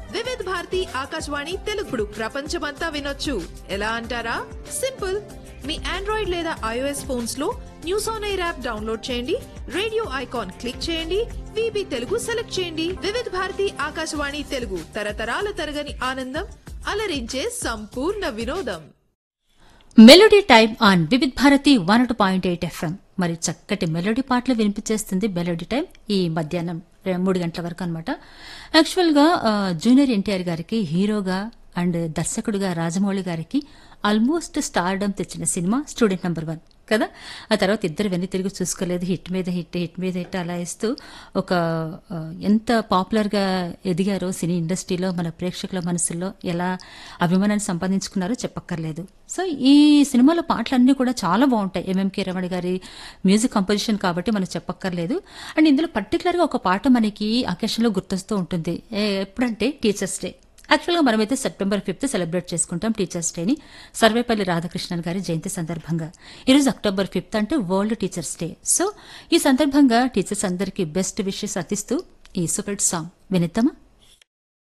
వివిధ్ భారతి ఆకాశవాణి తెలుగుడు ప్రపంచమంతా వినొచ్చు ఎలా అంటారా సింపుల్ మీ ఆండ్రాయిడ్ లేదా ఐఓఎస్ ఫోన్స్ లో news on air app download చేయండి రేడియో ఐకాన్ క్లిక్ చేయండి విబి తెలుగు సెలెక్ట్ చేయండి వివిధ్ భారతి ఆకాశవాణి తెలుగు తరతరాల తరగని ఆనందం అలరించే సంపూర్ణ వినోదం melody time on Vividh Bharati one two point eight FM మరి చక్కటి మెలోడీ పాటలు వినిపించేస్తుంది మెలోడీ టైం ఈ మధ్యాహ్నం రె- మూడు గంటల వరకు అనమాట యాక్చువల్గా ఆ, జూనియర్ ఎన్టీఆర్ గారికి హీరోగా అండ్ దర్శకుడిగా రాజమౌళి గారికి ఆల్మోస్ట్ స్టార్డమ్ తెచ్చిన సినిమా స్టూడెంట్ నెంబర్ వన్ కదా ఆ తర్వాత ఇద్దరు వెన్ని తిరిగి చూసుకోలేదు హిట్ మీద హిట్ హిట్ మీద హిట్ అలా ఇస్తూ ఒక ఆ, ఎంత పాపులర్గా ఎదిగారో సినీ ఇండస్ట్రీలో మన ప్రేక్షకుల మనసుల్లో ఎలా అభిమానాన్ని సంపాదించుకున్నారో చెప్పక్కర్లేదు సో ఈ సినిమాలో పాటలన్నీ కూడా చాలా బాగుంటాయి ఎంఎంకే రమణ గారి మ్యూజిక్ కంపోజిషన్ కాబట్టి మనకు చెప్పక్కర్లేదు అండ్ ఇందులో పర్టికులర్గా ఒక పాట మనకి అకేషన్లో గుర్తొస్తూ ఉంటుంది ఏ- ఎప్పుడంటే టీచర్స్ డే యాక్చువల్గా మనమైతే సెప్టెంబర్ ఫిఫ్త్ సెలబ్రేట్ చేసుకుంటాం టీచర్స్ డేని సర్వేపల్లి రాధాకృష్ణన్ గారి జయంతి సందర్భంగా ఈరోజు అక్టోబర్ ఫిఫ్త్ అంటే వరల్డ్ టీచర్స్ డే సో ఈ సందర్భంగా టీచర్స్ అందరికీ బెస్ట్ విషెస్ అందిస్తూ ఈ సూపర్ సాంగ్ వినిద్దామా